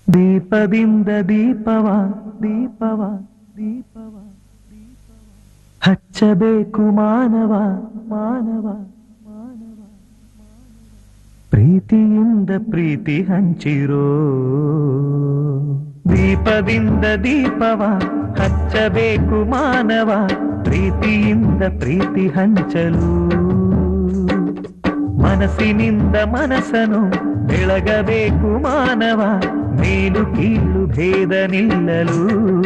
ದೀಪದಿಂದ ದೀಪವ ದೀಪವ ದೀಪವ ಹಚ್ಚಬೇಕು ಮಾನವ ಮಾನವ ಮಾನವ ಪ್ರೀತಿಯಿಂದ ಪ್ರೀತಿ ಹಂಚಿರೋ ದೀಪದಿಂದ ದೀಪವ ಹಚ್ಚಬೇಕು ಮಾನವ ಪ್ರೀತಿಯಿಂದ ಪ್ರೀತಿ ಹಂಚಲು ಮನಸ್ಸಿನಿಂದ ಮನಸ್ಸನು ಬೆಳಗಬೇಕು ಮಾನವ ಮೇಲು ಕೀಳು ಭೇದ ನಿಲ್ಲಲು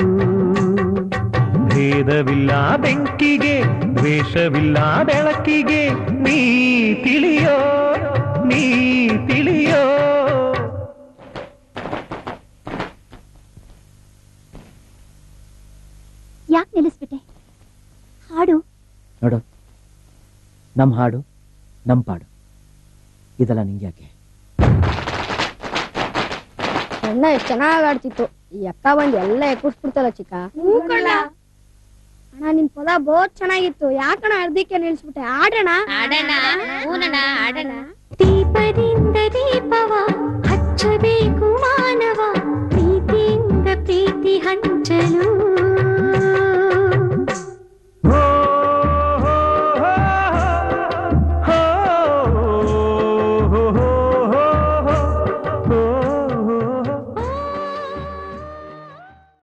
ಭೇದವಿಲ್ಲ ಬೆಂಕಿಗೆ ದ್ವೇಷವಿಲ್ಲ ಬೆಳಕಿಗೆ ನೀ ತಿಳಿಯೋ ನೀ ತಿಳಿಯೋ ಯಾಕೆ ನಿಲ್ಲಿಸ್ಬಿಟ್ಟೆ ಹಾಡು ನೋಡು ನಮ್ಮ ಹಾಡು ನಮ್ಮ ಪಾಡು ಇದೆಲ್ಲ ನಿಂಗೆ ಯಾಕೆ ಅಣ್ಣ ಎಷ್ಟ್ ಚೆನ್ನಾಗ್ ಆಡ್ತಿತ್ತು ಈ ಅಕ್ಕ ಬಂದ್ ಎಲ್ಲ ಎಕ್ಕುಸ್ಬಿಡ್ತಲ್ಲ ಚಿಕ್ಕ ಅಣ್ಣ ನಿನ್ ಪದ ಬಹುತ್ ಚೆನ್ನಾಗಿತ್ತು ಯಾಕಣ ಅರ್ಧಕ್ಕೆ ನಿಲ್ಸ್ಬಿಟ್ಟೆ ಆಡೋಣ ಆಡೋಣ ಹೂನಣ್ಣ ಆಡೋಣ ದೀಪದಿಂದ ದೀಪವ